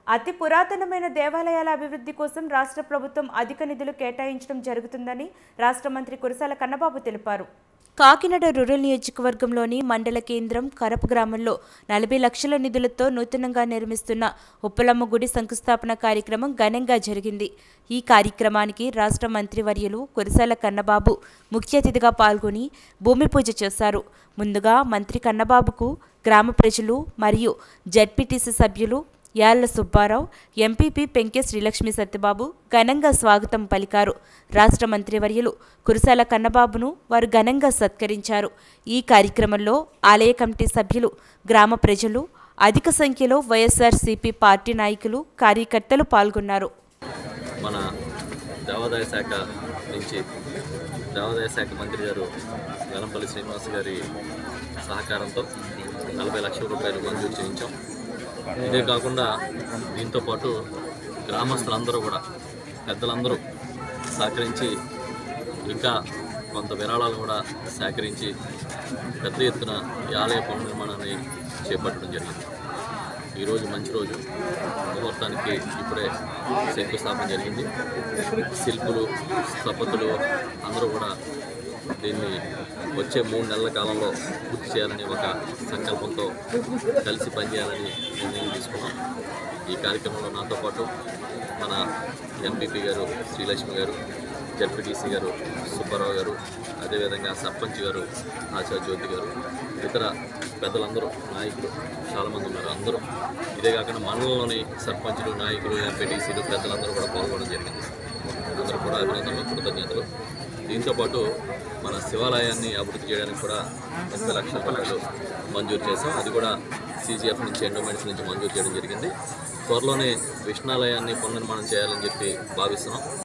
అతి పురాతనమైన దేవాలయాల అభివృద్ధి కోసం రాష్ట్ర ప్రభుత్వం అధిక నిధులు కేటాయించడం జరుగుతుందని రాష్ట్ర మంత్రి కురసాల కన్నబాబు తెలిపారు కాకినాడ రూరల్ నియోజకవర్గంలోని మండల కేంద్రం కరపు గ్రామంలో నలభై లక్షల నిధులతో నూతనంగా నిర్మిస్తున్న ఉప్పలమ్మ గుడి శంకుస్థాపన కార్యక్రమం ఘనంగా జరిగింది ఈ కార్యక్రమానికి రాష్ట్ర మంత్రివర్యులు కురసాల కన్నబాబు ముఖ్య అతిథిగా పాల్గొని భూమి పూజ చేశారు ముందుగా మంత్రి కన్నబాబుకు గ్రామ ప్రజలు మరియు జడ్పీటీసీ సభ్యులు యాళ్ల సుబ్బారావు ఎంపీపీ పెంకె శ్రీలక్ష్మి సత్యబాబు ఘనంగా స్వాగతం పలికారు రాష్ట్ర మంత్రివర్యులు కురసాల కన్నబాబును వారు ఘనంగా సత్కరించారు ఈ కార్యక్రమంలో ఆలయ కమిటీ సభ్యులు గ్రామ ప్రజలు అధిక సంఖ్యలో వైఎస్ఆర్సీపీ పార్టీ నాయకులు కార్యకర్తలు పాల్గొన్నారు మన దేవాదాయ శాఖ నుంచి దేవాదాయ శాఖ మంత్రి గారు వెలంపల్లి శ్రీనివాస్ గారి సహకారంతో నలభై లక్షల రూపాయలు మంజూరు చేయించాం ఇదే కాకుండా దీంతో పాటు గ్రామస్తులందరూ కూడా పెద్దలందరూ సహకరించి ఇంకా కొంత విరాళాలు కూడా సేకరించి పెద్ద ఎత్తున ఈ ఆలయ పనుల నిర్మాణాన్ని చేపట్టడం జరిగింది ఈరోజు మంచి రోజు ముహూర్తానికి ఇప్పుడే శంకుస్థాపన జరిగింది శిల్పులు స్థపతులు అందరూ కూడా దీన్ని వచ్చే మూడు నెలల కాలంలో పూర్తి చేయాలని ఒక సంకల్పంతో కలిసి పనిచేయాలని నిర్ణయం తీసుకున్నాం ఈ కార్యక్రమంలో నాతో పాటు మన ఎంపీపీ గారు శ్రీలక్ష్మి గారు జడ్పీటీసీ గారు సుబ్బారావు గారు అదేవిధంగా సర్పంచ్ గారు ఆచార్య జ్యోతి గారు ఇతర పెద్దలందరూ నాయకులు చాలామంది ఉన్నారు అందరూ ఇదే కాకుండా మండలంలోని సర్పంచులు నాయకులు ఎంపీటీసీలు పెద్దలందరూ కూడా పాల్గొనడం జరిగింది అందరూ కూడా అభినందనలు కృతజ్ఞతలు దీంతోపాటు మన శివాలయాన్ని అభివృద్ధి చేయడానికి కూడా ముప్పై లక్షల రూపాయలు మంజూరు చేశాం అది కూడా సీజీఎఫ్ నుంచి ఎండోమెంట్స్ నుంచి మంజూరు చేయడం జరిగింది త్వరలోనే విష్ణాలయాన్ని పునర్నిర్మాణం చేయాలని చెప్పి భావిస్తున్నాం